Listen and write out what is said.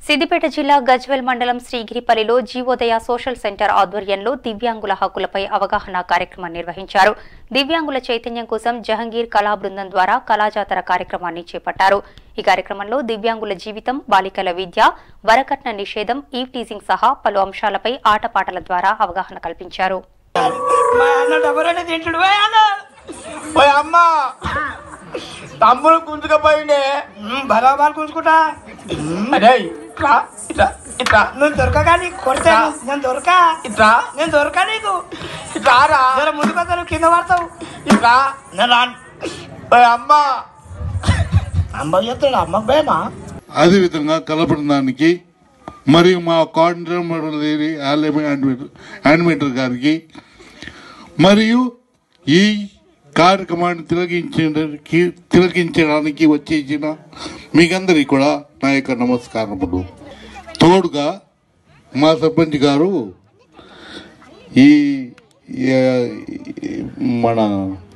సిద్దిపేట జిల్లా గజ్వెల్ మండలం శ్రీగిరిపల్లిలో జీవోదయ social centre ఆధ్వర్యంలో దివ్యాంగుల హక్కులపై అవగాహన కార్యక్రమం నిర్వహించారు దివ్యాంగుల చైతన్యం కోసం జహంగీర్ కళా బృందం ద్వారా కళాజాతర కార్యక్రమాన్ని చేపట్టారు ఈ కార్యక్రమంలో దివ్యాంగుల జీవితం బాలికల విద్య వరకట్న నిషేధం ఈవ్ టీజింగ్ సహా పలు అంశాలపై ఆటపాటల ద్వారా అవగాహన కల్పించారు మా అన్న డబ్బులని తింటుడు పోయి అన్న ఓయ్ అమ్మ తమ్ముడు గుంజుకపోయిండే ఉమ్, బరాబర్ కూర్చుకుంటా అదే ఇట్లా ఇట్లా ఇట్లా నువ్వు దొరకగా నీకు కొడితే నువ్వు- నేను దొరక ఇట్లా నేను దొరక నీకు ఇట్లా రా జర ముందు కొద్ది కింద పడతావు ఇట్లా నేను రాను ఓయ్ అమ్మ అమ్మ చెప్తాడు అమ్మకు భయమా అదేవిధంగా కలపడానికి మరియు మా కోఆర్డినేటర్ లేని యానిమేటర్ యానిమేటర్ గారికి మరియు ఈ కార్యక్రమాన్ని తిలకించడానికి తిలకించడానికి వచ్చేసిన మీకందరికీ కూడా నా యొక్క నమస్కారములు తోడుగా మా సర్పంచ్ గారు ఈ ఈ- మన